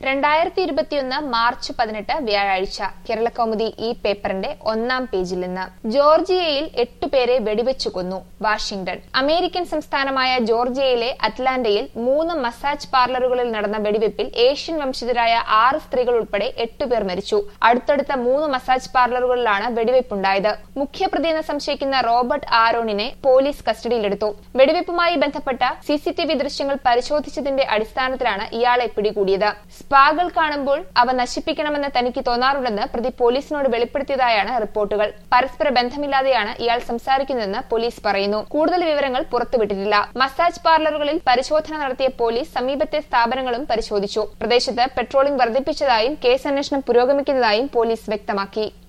രണ്ടായിരത്തി ഇരുപത്തിയൊന്ന് മാർച്ച് പതിനെട്ട് വ്യാഴാഴ്ച കേരളകൗമുദി ഈ പേപ്പറിന്റെ ഒന്നാം പേജിൽ നിന്ന് ജോർജിയയിൽ എട്ടുപേരെ വെടിവെച്ചു കൊന്നു വാഷിംഗ്ടൺ അമേരിക്കൻ സംസ്ഥാനമായ ജോർജിയയിലെ അറ്റ്ലാന്റയിൽ മൂന്ന് മസാജ് പാർലറുകളിൽ നടന്ന വെടിവെപ്പിൽ ഏഷ്യൻ വംശജരായ ആറ് സ്ത്രീകൾ ഉൾപ്പെടെ എട്ടുപേർ മരിച്ചു അടുത്തടുത്ത മൂന്ന് മസാജ് പാർലറുകളിലാണ് വെടിവെപ്പുണ്ടായത് മുഖ്യപ്രതിയെന്ന് സംശയിക്കുന്ന റോബർട്ട് ആരോണിനെ പോലീസ് കസ്റ്റഡിയിലെടുത്തു വെടിവെപ്പുമായി ബന്ധപ്പെട്ട സിസിടിവി ദൃശ്യങ്ങൾ പരിശോധിച്ചതിന്റെ അടിസ്ഥാനത്തിലാണ് ഇയാളെ പിടികൂടിയത് സ്പാകൾ കാണുമ്പോൾ അവ നശിപ്പിക്കണമെന്ന് തനിക്ക് തോന്നാറുണ്ടെന്ന് പ്രതി പോലീസിനോട് വെളിപ്പെടുത്തിയതായാണ് റിപ്പോർട്ടുകൾ പരസ്പര ബന്ധമില്ലാതെയാണ് ഇയാൾ സംസാരിക്കുന്നതെന്ന് പോലീസ് പറയുന്നു കൂടുതൽ വിവരങ്ങൾ പുറത്തുവിട്ടിട്ടില്ല മസാജ് പാർലറുകളിൽ പരിശോധന നടത്തിയ പോലീസ് സമീപത്തെ സ്ഥാപനങ്ങളും പരിശോധിച്ചു പ്രദേശത്ത് പെട്രോളിംഗ് വർദ്ധിപ്പിച്ചതായും കേസന്വേഷണം പുരോഗമിക്കുന്നതായും പോലീസ് വ്യക്തമാക്കി